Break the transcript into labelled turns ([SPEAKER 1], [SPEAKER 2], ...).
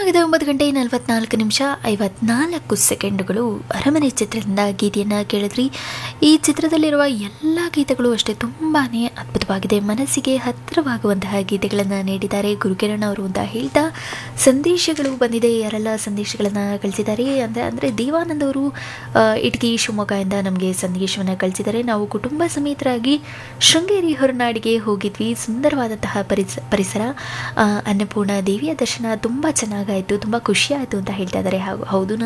[SPEAKER 1] ಸಮಯವಾಗಿದೆ ಒಂಬತ್ತು ಗಂಟೆ ನಲವತ್ನಾಲ್ಕು ನಿಮಿಷ ಐವತ್ನಾಲ್ಕು ಸೆಕೆಂಡುಗಳು ಅರಮನೆ ಚಿತ್ರದಿಂದ ಗೀತೆಯನ್ನು ಕೇಳಿದ್ರಿ ಈ ಚಿತ್ರದಲ್ಲಿರುವ ಎಲ್ಲ ಗೀತೆಗಳು ಅಷ್ಟೇ ತುಂಬಾ ಅದ್ಭುತವಾಗಿದೆ ಮನಸ್ಸಿಗೆ ಹತ್ತಿರವಾಗುವಂತಹ ಗೀತೆಗಳನ್ನು ನೀಡಿದ್ದಾರೆ ಗುರುಕಿರಣ್ ಅವರು ಅಂತ ಹೇಳ್ತಾ ಸಂದೇಶಗಳು ಬಂದಿದೆ ಯಾರೆಲ್ಲ ಸಂದೇಶಗಳನ್ನು ಕಳಿಸಿದ್ದಾರೆ ಅಂದರೆ ಅಂದರೆ ದೇವಾನಂದ್ ಅವರು ಆ, ಇಟಕಿ ಶಿವಮೊಗ್ಗದಿಂದ ನಮಗೆ ಸಂದೇಶವನ್ನು ಕಳಿಸಿದ್ದಾರೆ ನಾವು ಕುಟುಂಬ ಸಮೇತರಾಗಿ ಶೃಂಗೇರಿ ಹೊರನಾಡಿಗೆ ಹೋಗಿದ್ವಿ ಸುಂದರವಾದಂತಹ ಪರಿಸ ಪರಿಸರ ಆ, ಅನ್ನಪೂರ್ಣ ದೇವಿಯ ದರ್ಶನ ತುಂಬ ಚೆನ್ನಾಗಾಯಿತು ತುಂಬ ಖುಷಿಯಾಯಿತು ಅಂತ ಹೇಳ್ತಾ ಇದ್ದಾರೆ ಹಾಗೂ ಹೌದು